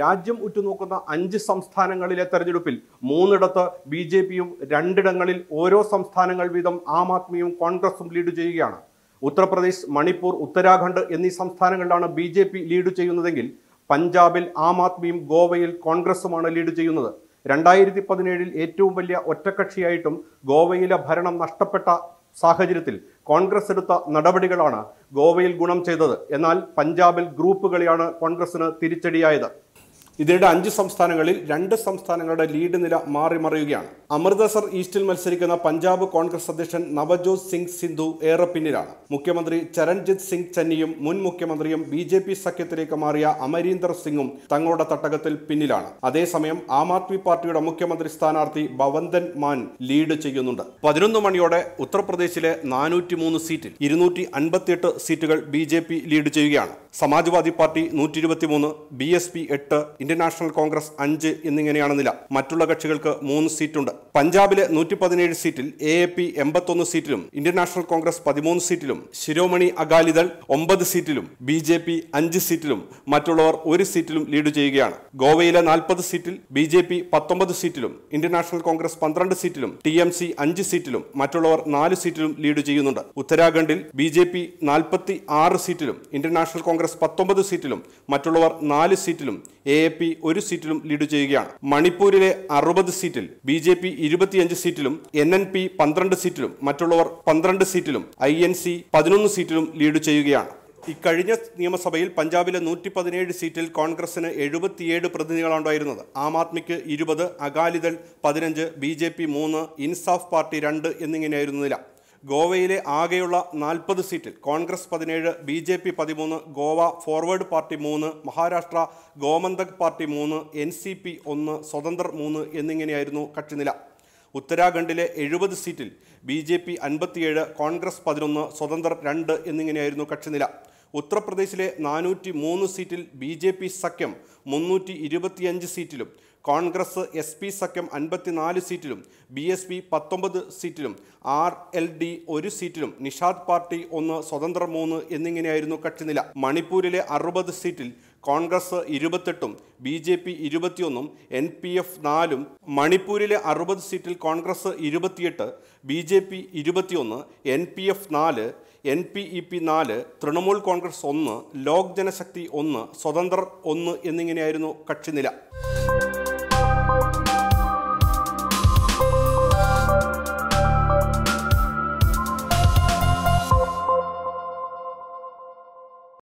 രാജ്യം ഉറ്റുനോക്കുന്ന അഞ്ച് സംസ്ഥാനങ്ങളിലെ തെരഞ്ഞെടുപ്പിൽ മൂന്നിടത്ത് ബി ജെ പിയും രണ്ടിടങ്ങളിൽ ഓരോ സംസ്ഥാനങ്ങൾ വീതം ആം ആദ്മിയും കോൺഗ്രസും ലീഡ് ചെയ്യുകയാണ് ഉത്തർപ്രദേശ് മണിപ്പൂർ ഉത്തരാഖണ്ഡ് എന്നീ സംസ്ഥാനങ്ങളിലാണ് ബി ജെ പി ലീഡ് ചെയ്യുന്നതെങ്കിൽ പഞ്ചാബിൽ ആം ആദ്മിയും ഗോവയിൽ കോൺഗ്രസുമാണ് ലീഡ് ചെയ്യുന്നത് രണ്ടായിരത്തി പതിനേഴിൽ ഏറ്റവും വലിയ ഒറ്റക്കക്ഷിയായിട്ടും ഗോവയിലെ ഭരണം നഷ്ടപ്പെട്ട സാഹചര്യത്തിൽ കോൺഗ്രസ് എടുത്ത നടപടികളാണ് ഗോവയിൽ ഗുണം ചെയ്തത് എന്നാൽ പഞ്ചാബിൽ ഗ്രൂപ്പ് കളിയാണ് കോൺഗ്രസിന് തിരിച്ചടിയായത് ഇതിനിടെ അഞ്ച് സംസ്ഥാനങ്ങളിൽ രണ്ട് സംസ്ഥാനങ്ങളുടെ ലീഡ് നില മാറി മറിയുകയാണ് അമൃതസർ ഈസ്റ്റിൽ മത്സരിക്കുന്ന പഞ്ചാബ് കോൺഗ്രസ് അധ്യക്ഷൻ നവജോത് സിംഗ് സിന്ധു ഏറെ പിന്നിലാണ് മുഖ്യമന്ത്രി ചരൺജിത് സിംഗ് ചന്നിയും മുൻ മുഖ്യമന്ത്രിയും ബി ജെ പി സഖ്യത്തിലേക്ക് മാറിയ അമരീന്ദർ സിംഗും തങ്ങളുടെ തട്ടകത്തിൽ പിന്നിലാണ് അതേസമയം ആം ആദ്മി പാർട്ടിയുടെ മുഖ്യമന്ത്രി സ്ഥാനാർത്ഥി ഭവന്തൻ മാൻ ലീഡ് ചെയ്യുന്നുണ്ട് പതിനൊന്ന് മണിയോടെ ഉത്തർപ്രദേശിലെ നാനൂറ്റി മൂന്ന് സീറ്റിൽ ഇരുന്നൂറ്റി അൻപത്തിയെട്ട് സീറ്റുകൾ ബി ജെ പി ലീഡ് ചെയ്യുകയാണ് സമാജ്വാദി പാർട്ടി നൂറ്റി ഇരുപത്തിമൂന്ന് ബി എസ് പി എട്ട് ഇന്ത്യൻ നാഷണൽ കോൺഗ്രസ് അഞ്ച് എന്നിങ്ങനെയാണ് നില മറ്റുള്ള കക്ഷികൾക്ക് മൂന്ന് സീറ്റുണ്ട് പഞ്ചാബിലെ നൂറ്റി പതിനേഴ് സീറ്റിൽ എ എ പി എൺപത്തൊന്ന് സീറ്റിലും ഇന്ത്യൻ നാഷണൽ കോൺഗ്രസ് പതിമൂന്ന് സീറ്റിലും ശിരോമണി അകാലിദൾ ഒമ്പത് സീറ്റിലും ബി ജെ പി അഞ്ച് സീറ്റിലും മറ്റുള്ളവർ ഒരു സീറ്റിലും ലീഡ് ചെയ്യുകയാണ് ഗോവയിലെ നാൽപ്പത് സീറ്റിൽ ബി ജെ പി പത്തൊമ്പത് സീറ്റിലും ഇന്ത്യൻ നാഷണൽ കോൺഗ്രസ് പന്ത്രണ്ട് സീറ്റിലും ടി എം സി അഞ്ച് സീറ്റിലും മറ്റുള്ളവർ നാല് സീറ്റിലും ലീഡ് ചെയ്യുന്നുണ്ട് ഉത്തരാഖണ്ഡിൽ ബി ജെ പി നാൽപ്പത്തി ആറ് സീറ്റിലും ഇന്ത്യൻ നാഷണൽ കോൺഗ്രസ് പത്തൊമ്പത് സീറ്റിലും മറ്റുള്ളവർ നാല് സീറ്റിലും എ എ പി ഒരു സീറ്റിലും ലീഡ് ചെയ്യുകയാണ് മണിപ്പൂരിലെ അറുപത് സീറ്റിൽ ബി ജെ പി ഇരുപത്തിയഞ്ച് സീറ്റിലും എൻ എൻ പി പന്ത്രണ്ട് സീറ്റിലും മറ്റുള്ളവർ പന്ത്രണ്ട് സീറ്റിലും ഐ എൻ സി പതിനൊന്ന് സീറ്റിലും ലീഡ് ചെയ്യുകയാണ് ഇക്കഴിഞ്ഞ നിയമസഭയിൽ പഞ്ചാബിലെ നൂറ്റി പതിനേഴ് സീറ്റിൽ കോൺഗ്രസിന് എഴുപത്തിയേഴ് പ്രതിനിധികളാണുണ്ടായിരുന്നത് ആം ആദ്മിക്ക് ഇരുപത് അകാലിദൾ പതിനഞ്ച് ബി ജെ പി മൂന്ന് ഇൻസാഫ് പാർട്ടി രണ്ട് എന്നിങ്ങനെയായിരുന്നു നില ഗോവയിലെ ആകെയുള്ള നാൽപ്പത് സീറ്റിൽ കോൺഗ്രസ് പതിനേഴ് ബി ജെ പി പതിമൂന്ന് ഗോവ ഫോർവേഡ് പാർട്ടി മൂന്ന് മഹാരാഷ്ട്ര ഗോമന്തക് പാർട്ടി മൂന്ന് എൻ സി പി ഒന്ന് സ്വതന്ത്രർ മൂന്ന് എന്നിങ്ങനെയായിരുന്നു കക്ഷിനില ഉത്തരാഖണ്ഡിലെ എഴുപത് സീറ്റിൽ ബി ജെ പി അൻപത്തിയേഴ് കോൺഗ്രസ് പതിനൊന്ന് സ്വതന്ത്രർ രണ്ട് എന്നിങ്ങനെയായിരുന്നു കക്ഷിനില ഉത്തർപ്രദേശിലെ നാനൂറ്റി മൂന്ന് സീറ്റിൽ ബി ജെ പി സഖ്യം മുന്നൂറ്റി ഇരുപത്തിയഞ്ച് സീറ്റിലും കോൺഗ്രസ് എസ് പി സഖ്യം അൻപത്തിനാല് സീറ്റിലും ബി എസ് പി പത്തൊമ്പത് സീറ്റിലും ആർ എൽ ഡി ഒരു സീറ്റിലും നിഷാദ് പാർട്ടി ഒന്ന് സ്വതന്ത്രർ മൂന്ന് എന്നിങ്ങനെയായിരുന്നു കക്ഷിനില മണിപ്പൂരിലെ അറുപത് സീറ്റിൽ കോൺഗ്രസ് ഇരുപത്തെട്ടും ബി ജെ പി ഇരുപത്തിയൊന്നും എൻ പി എഫ് നാലും മണിപ്പൂരിലെ അറുപത് സീറ്റിൽ കോൺഗ്രസ് ഇരുപത്തിയെട്ട് ബി ജെ പി ഇരുപത്തിയൊന്ന് എൻ പി എഫ് നാല് എൻ പി ഇ പി നാല് തൃണമൂൽ കോൺഗ്രസ് ഒന്ന് ലോക് ജനശക്തി ഒന്ന് സ്വതന്ത്രർ ഒന്ന് എന്നിങ്ങനെയായിരുന്നു കക്ഷിനില